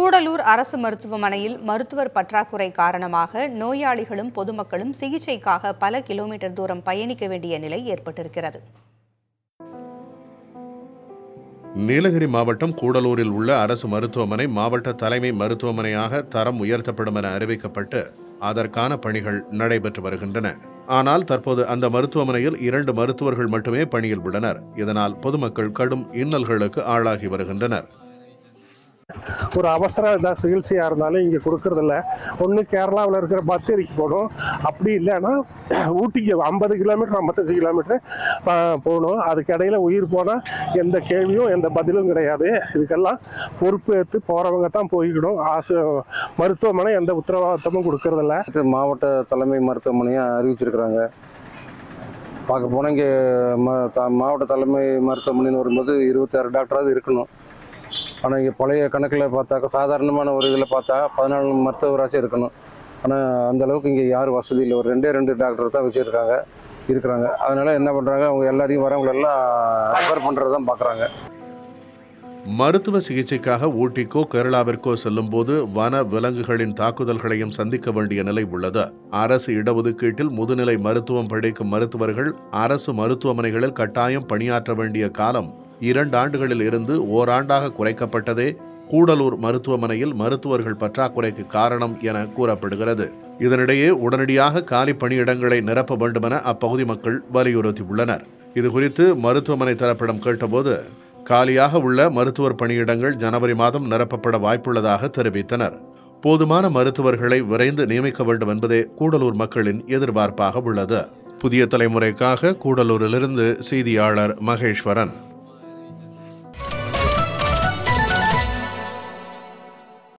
கூடலூர் அரசு மருத்துவமனையில் மருத்துவர் பற்றாக்குறை காரணமாக நோயாளிகளும் பொதுமக்களும் சிகிச்சைக்காக பல கிலோமீட்டர் தூரம் பயணிக்க வேண்டிய நிலை ஏற்பட்டிருக்கிறது நீலகிரி மாவட்டம் கூடலூரில் உள்ள அரசு மருத்துவமனை மாவட்ட தலைமை மருத்துவமனையாக தரம் உயர்த்தப்படும் என அறிவிக்கப்பட்டு அதற்கான பணிகள் நடைபெற்று வருகின்றன ஆனால் தற்போது அந்த மருத்துவமனையில் இரண்டு மருத்துவர்கள் மட்டுமே பணியில் உள்ளனர் இதனால் பொதுமக்கள் கடும் இன்னல்களுக்கு ஆளாகி வருகின்றனர் ஒரு அவசர ஏதாவது சிகிச்சையாக இருந்தாலும் இங்கே கொடுக்கறதில்ல ஒன்று கேரளாவில் இருக்கிற பத்தேரிக்கு போகணும் அப்படி இல்லைன்னா ஊட்டிக்கு ஐம்பது கிலோமீட்டர் ஐம்பத்தஞ்சு கிலோமீட்டர் போகணும் அதுக்கு இடையில உயிர் போனால் எந்த கேள்வியும் எந்த பதிலும் கிடையாது இதுக்கெல்லாம் பொறுப்பு ஏற்று போகிறவங்க தான் போய்க்கணும் ஆசு மருத்துவமனை எந்த உத்தரவாதமும் கொடுக்கறதில்ல நேற்று மாவட்ட தலைமை மருத்துவமனையை அறிவிச்சிருக்கிறாங்க பார்க்க போனால் இங்கே ம த- மாவட்ட தலைமை மருத்துவமனைன்னு வரும்போது இருபத்தாறு டாக்டராவது இருக்கணும் ஆனால் இங்கே பழைய கணக்கில் பார்த்தாக்கா சாதாரணமான ஒரு இதில் பார்த்தா பதினாலு மருத்துவராச்சும் இருக்கணும் ஆனால் அந்த அளவுக்கு இங்கே யாரும் வசதி இல்லை ஒரு ரெண்டே ரெண்டு டாக்டர் தான் வச்சுருக்காங்க இருக்கிறாங்க அதனால என்ன பண்ணுறாங்க அவங்க எல்லாரையும் வரவங்களெல்லாம் ரெஃபர் பண்ணுறது தான் பார்க்குறாங்க மருத்துவ சிகிச்சைக்காக ஊட்டிக்கோ கேரளாவிற்கோ செல்லும்போது வன விலங்குகளின் தாக்குதல்களையும் சந்திக்க வேண்டிய நிலை உள்ளது அரசு இடஒதுக்கீட்டில் முதுநிலை மருத்துவம் படிக்கும் மருத்துவர்கள் அரசு மருத்துவமனைகளில் கட்டாயம் பணியாற்ற வேண்டிய காலம் இரண்டு ஆண்டுகளில் இருந்து ஓராண்டாக குறைக்கப்பட்டதே கூடலூர் மருத்துவமனையில் மருத்துவர்கள் பற்றாக்குறைக்கு காரணம் என கூறப்படுகிறது இதனிடையே உடனடியாக காலி பணியிடங்களை நிரப்ப வேண்டுமென அப்பகுதி மக்கள் வலியுறுத்தியுள்ளனர் இதுகுறித்து மருத்துவமனை தரப்பிடம் கேட்டபோது காலியாக உள்ள மருத்துவர் பணியிடங்கள் ஜனவரி மாதம் நிரப்பப்பட வாய்ப்புள்ளதாக தெரிவித்தனர் போதுமான மருத்துவர்களை விரைந்து நியமிக்க வேண்டும் என்பதே கூடலூர் மக்களின் எதிர்பார்ப்பாக உள்ளது புதிய தலைமுறைக்காக கூடலூரிலிருந்து செய்தியாளர் மகேஸ்வரன்